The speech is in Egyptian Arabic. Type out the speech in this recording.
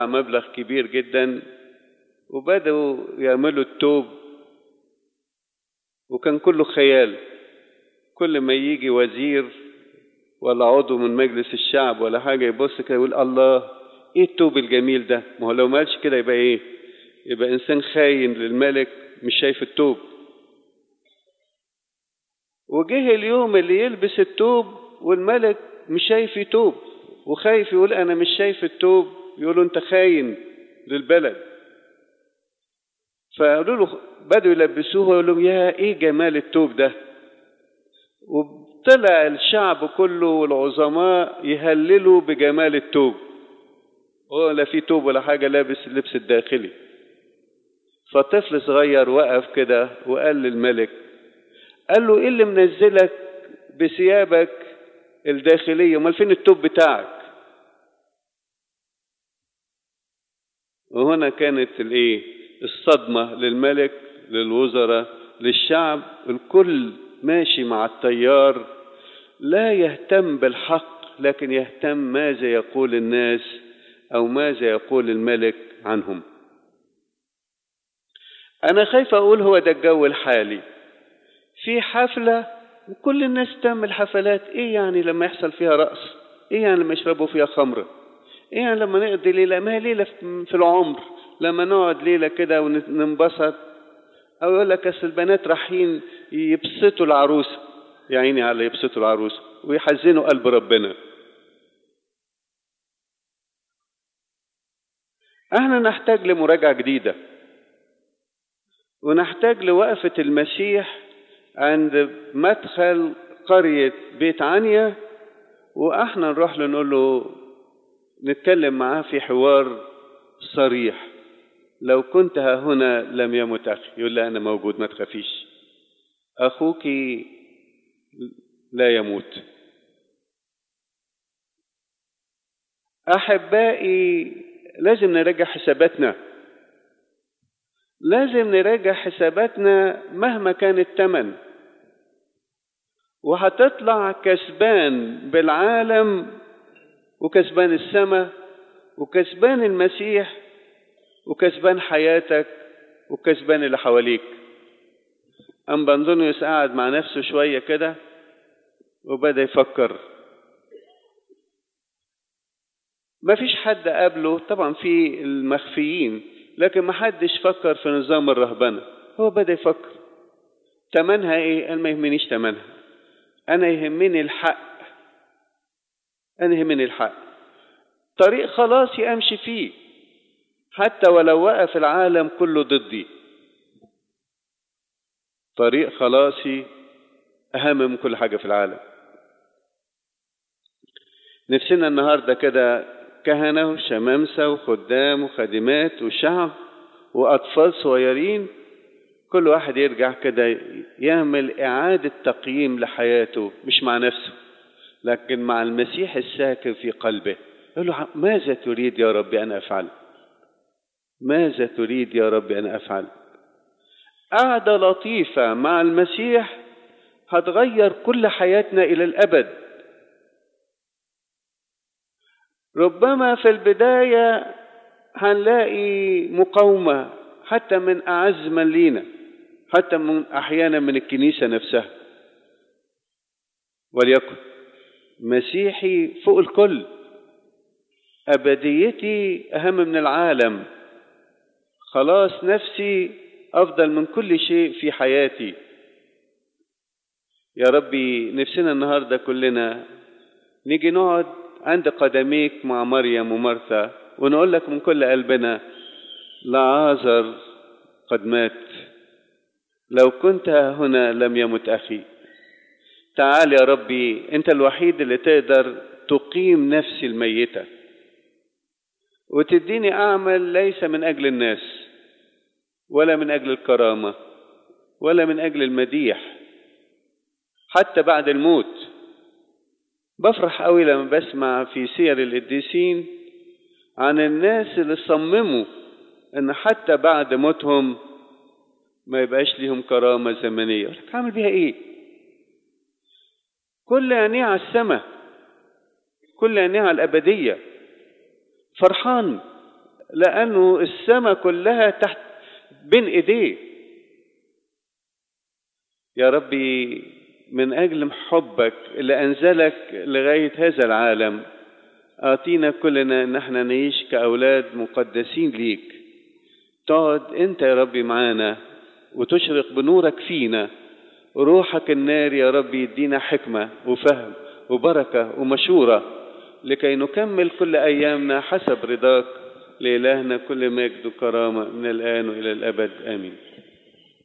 مبلغ كبير جدا وبدأوا يعملوا التوب وكان كله خيال كل ما يجي وزير ولا عضو من مجلس الشعب ولا حاجة يبص كده يقول الله ايه التوب الجميل ده ما هو لو ما قالش كده يبقى ايه يبقى انسان خاين للملك مش شايف التوب وجه اليوم اللي يلبس التوب والملك مش شايف يتوب وخايف يقول انا مش شايف التوب يقولوا انت خاين للبلد فقالوا له بدوا يلبسوه ويقولوا لهم يا ايه جمال التوب ده وطلع الشعب كله والعظماء يهللوا بجمال التوب هو لا في توب ولا حاجه لابس اللبس الداخلي فطفل صغير وقف كده وقال للملك قال له ايه اللي منزلك بثيابك الداخليه امال فين التوب بتاعك وهنا كانت الايه الصدمه للملك للوزراء للشعب الكل ماشي مع التيار لا يهتم بالحق لكن يهتم ماذا يقول الناس او ماذا يقول الملك عنهم انا خايف اقول هو ده الجو الحالي في حفله وكل الناس تعمل حفلات ايه يعني لما يحصل فيها رقص ايه يعني لما يشربوا فيها خمره ايه يعني لما نقضي ليله ما هي ليله في العمر لما نقعد ليله كده وننبسط او يقول لك اصل البنات رايحين يبسطوا العروسه يا عيني على يبسطوا العروسه ويحزنوا قلب ربنا احنا نحتاج لمراجعه جديده ونحتاج لوقفه المسيح عند مدخل قريه بيت عنيا واحنا نروح له نقول له نتكلم معاه في حوار صريح لو كنت ها هنا لم يمت أخي يقول لا أنا موجود ما تخافيش أخوك لا يموت أحبائي لازم نراجع حساباتنا لازم نراجع حساباتنا مهما كان الثمن وهتطلع كسبان بالعالم وكسبان السماء وكسبان المسيح وكسبان حياتك وكسبان اللي حواليك أم بنظنيوس قعد مع نفسه شوية كده وبدأ يفكر ما فيش حد قابله طبعا في المخفيين لكن ما حدش فكر في نظام الرهبنة هو بدأ يفكر تمنها ايه قال ما يهمنيش تمنها انا يهمني الحق انا يهمني الحق طريق خلاصي امشي فيه حتى ولو وقف العالم كله ضدي طريق خلاصي أهم من كل حاجة في العالم نفسنا النهاردة كده كهنة وشمامسة وخدام وخادمات وشعب وأطفال صغيرين كل واحد يرجع كده يعمل إعادة تقييم لحياته مش مع نفسه لكن مع المسيح الساكن في قلبه يقول له ماذا تريد يا رب أن أفعل ماذا تريد يا رب أن أفعل قعدة لطيفة مع المسيح هتغير كل حياتنا إلى الأبد ربما في البداية هنلاقي مقاومة حتى من أعز من لينا حتى من أحيانا من الكنيسة نفسها وليكن مسيحي فوق الكل أبديتي أهم من العالم خلاص نفسي أفضل من كل شيء في حياتي يا ربي نفسنا النهاردة كلنا نيجي نقعد عند قدميك مع مريم ومرثا ونقول لك من كل قلبنا لعازر قد مات لو كنت هنا لم يمت أخي تعال يا ربي أنت الوحيد اللي تقدر تقيم نفسي الميتة وتديني أعمل ليس من أجل الناس ولا من أجل الكرامة ولا من أجل المديح حتى بعد الموت بفرح قوي لما بسمع في سير القديسين عن الناس اللي صمموا ان حتى بعد موتهم ما يبقاش ليهم كرامة زمنية لك هعمل بيها ايه كل عينيه على السماء كل عينيه على الأبدية فرحان لأنه السماء كلها تحت بين إيديه يا ربي من أجل حبك اللي أنزلك لغاية هذا العالم أعطينا كلنا إن احنا نعيش كأولاد مقدسين ليك تقعد أنت يا ربي معانا وتشرق بنورك فينا روحك النار يا ربي يدينا حكمة وفهم وبركة ومشورة لكي نكمل كل أيامنا حسب رضاك لإلهنا كل مجد وكرامة من الآن وإلى الأبد آمين